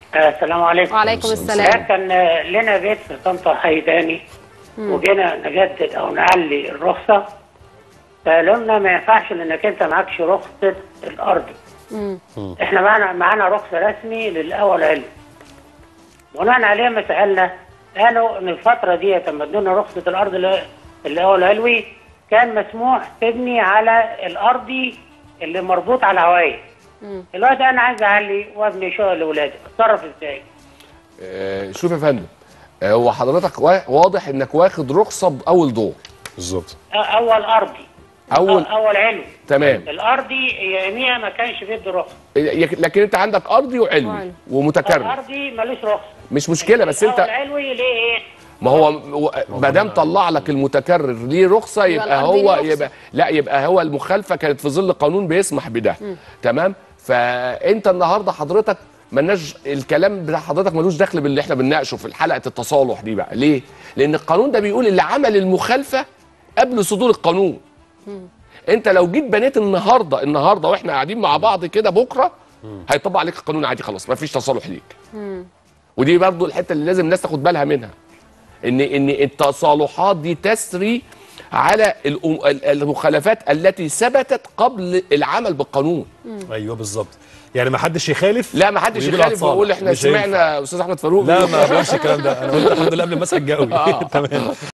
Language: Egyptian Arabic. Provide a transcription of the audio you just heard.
آه، السلام عليكم وعليكم ده السلام كان آه، لنا بيت في طنطا حيداني وجينا نجدد او نعلي الرخصه فقالوا لنا ما ينفعش لانك انت معكش رخصه الارض احنا معنا معانا رخصه رسمي للاول علم بناء عليه ما سالنا قالوا ان الفتره دي لما ادونا رخصه الارض اللي- الاول علوي كان مسموح تبني على الارضي اللي مربوط على الهوايه دلوقتي انا عايز اعلي وابني شقه لاولادي اتصرف ازاي؟ آه، شوف يا فندم آه، هو حضرتك وا- واضح انك واخد رخصه باول دور بالظبط اول ارضي اول اول علو تمام الارضي يوميها ما كانش بيدي رخصه يك- لكن انت عندك ارضي وعلوي وعلوي. ومتكرر الارضي ملوش رخصه مش مشكله بس الاول انت علوي ليه ايه؟ ما هو ما دام طلع لك المتكرر ليه رخصه يبقى الأرضي هو ليه رخصة. يبقى لا يبقى هو المخالفه كانت في ظل قانون بيسمح بده تمام فانت النهارده حضرتك ملناش الكلام بتاع حضرتك ملوش دخل باللي احنا بنناقشه في حلقه التصالح دي بقى ليه؟ لان القانون ده بيقول اللي عمل المخالفه قبل صدور القانون انت لو جيت بنيت النهارده النهارده واحنا قاعدين مع بعض كده بكره هيطبق عليك القانون عادي خلاص مفيش تصالح ليك ودي برضو الحته اللي لازم الناس تاخد بالها منها ان ان التصالحات دي تسري على الأم- ال- المخالفات التي ثبتت قبل العمل بالقانون ايوه بالظبط يعني ما حدش يخالف لا ما حدش ويقول يخالف هتصالح. ويقول احنا مش هينفع. سمعنا استاذ احمد فاروق لا ما بقولش الكلام ده انا قلت الحمد لله قبل ما اسال جاوبي تمام